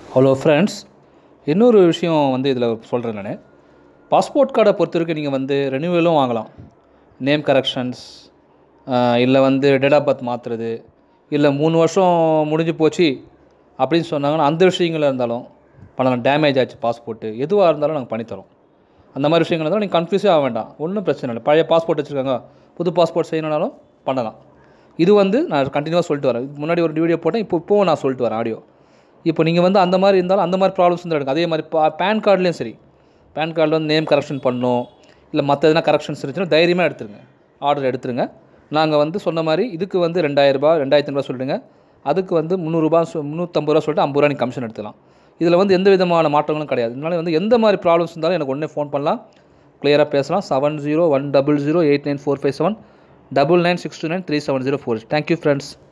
hello friends இன்னொரு விஷயம் வந்து இதில் சொல்கிறேன் நான் பாஸ்போர்ட் கார்டை பொறுத்த வரைக்கும் நீங்கள் வந்து ரெனியூவலும் வாங்கலாம் நேம் கரெக்ஷன்ஸ் இல்லை வந்து டேட் ஆஃப் பர்த் மாற்றுறது இல்லை மூணு வருஷம் முடிஞ்சு போச்சு அப்படின்னு சொன்னாங்கன்னா அந்த விஷயங்கள் இருந்தாலும் பண்ணலாம் டேமேஜ் ஆச்சு பாஸ்போர்ட்டு எதுவாக இருந்தாலும் நாங்கள் பண்ணித்தரோம் அந்த மாதிரி விஷயங்கள் இருந்தாலும் நீங்கள் கன்ஃபியூஸே ஆக வேண்டாம் ஒன்றும் பிரச்சனை இல்லை பழைய பாஸ்போர்ட் வச்சுருக்காங்க புது பாஸ்போர்ட் செய்யணுனாலும் பண்ணலாம் இது வந்து நான் கண்டினியூவாக சொல்லிட்டு வரேன் இதுக்கு முன்னாடி ஒரு வீடியோ போட்டேன் இப்போ இப்போவும் நான் சொல்லிட்டு வரேன் ஆடியோ இப்போ நீங்கள் வந்து அந்த மாதிரி இருந்தாலும் அந்த மாதிரி ப்ராப்ளம்ஸ் வந்து எடுக்கும் அதே மாதிரி பா பேன் கார்டுலேயும் சரி பேன் கார்டில் வந்து நேம் கரெக்ஷன் பண்ணணும் இல்லை மற்ற எதனா கரெக்ஷன்ஸ் இருந்துச்சுன்னா தைரியமாக எடுத்துருங்க ஆர்டர் எடுத்துருங்க நாங்கள் வந்து சொன்ன மாதிரி இதுக்கு வந்து ரெண்டாயிரரூபா ரெண்டாயிரத்தி ஐநூறுபா சொல்லிடுங்க அதுக்கு வந்து முந்நூறுரூபா சொ முந்நூற்றம்பது ரூபா சொல்லிட்டு ஐம்பது ரூபா நீங்கள் கமிஷன் எடுத்துக்கலாம் இதில் வந்து எந்த விதமான மாற்றங்களும் கிடையாது இதனால வந்து எந்த மாதிரி ப்ராப்ளம்ஸ் இருந்தாலும் எனக்கு உடனே ஃபோன் பண்ணலாம் கிளியராக பேசலாம் seven zero one double zero eight nine four five seven double nine six two nine three seven zero four thank you friends